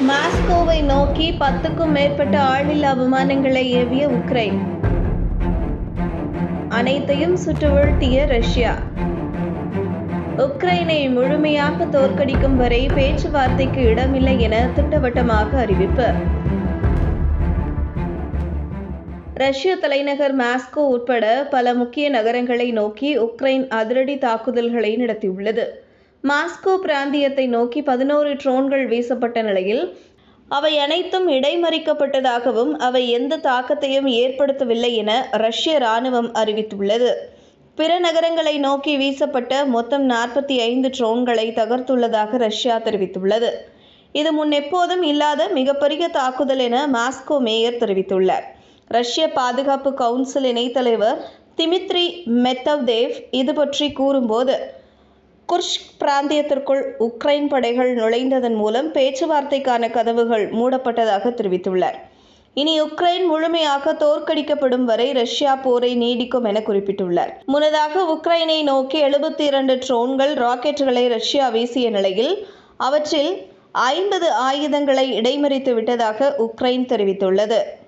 மாஸ்கோவை நோக்கி பத்துக்கும் மேற்பட்ட ஆளில்லா விமானங்களை ஏவிய உக்ரைன் அனைத்தையும் சுட்டு வீழ்த்திய ரஷ்யா உக்ரைனை முழுமையாக தோற்கடிக்கும் வரை பேச்சுவார்த்தைக்கு இடமில்லை என திட்டவட்டமாக அறிவிப்பு ரஷ்ய தலைநகர் மாஸ்கோ உட்பட பல முக்கிய நகரங்களை நோக்கி உக்ரைன் அதிரடி தாக்குதல்களை நடத்தியுள்ளது மாஸ்கோ பிராந்தியத்தை நோக்கி பதினோரு ட்ரோன்கள் வீசப்பட்ட நிலையில் அவை அனைத்தும் இடைமறிக்கப்பட்டதாகவும் அவை எந்த தாக்கத்தையும் ஏற்படுத்தவில்லை என ரஷ்ய ராணுவம் அறிவித்துள்ளது பிற நகரங்களை நோக்கி வீசப்பட்ட மொத்தம் நாற்பத்தி ஐந்து ட்ரோன்களை தகர்த்துள்ளதாக ரஷ்யா தெரிவித்துள்ளது இது முன்னெப்போதும் இல்லாத மிகப்பெரிய தாக்குதல் என மாஸ்கோ மேயர் தெரிவித்துள்ளார் ரஷ்ய பாதுகாப்பு கவுன்சில் இணைத்தலைவர் திமித்ரி மெத்தவ்தேவ் இது பற்றி கூறும்போது குர்ஷ்க் பிராந்தியத்திற்குள் உக்ரைன் படைகள் நுழைந்ததன் மூலம் பேச்சுவார்த்தைக்கான கதவுகள் மூடப்பட்டதாக தெரிவித்துள்ளார் இனி உக்ரைன் முழுமையாக தோற்கடிக்கப்படும் வரை ரஷ்யா போரை நீடிக்கும் என குறிப்பிட்டுள்ளார் முன்னதாக உக்ரைனை நோக்கி எழுபத்தி இரண்டு ட்ரோன்கள் ராக்கெட்டுகளை ரஷ்யா வீசிய நிலையில் அவற்றில் ஐம்பது ஆயுதங்களை இடைமறித்து விட்டதாக உக்ரைன் தெரிவித்துள்ளது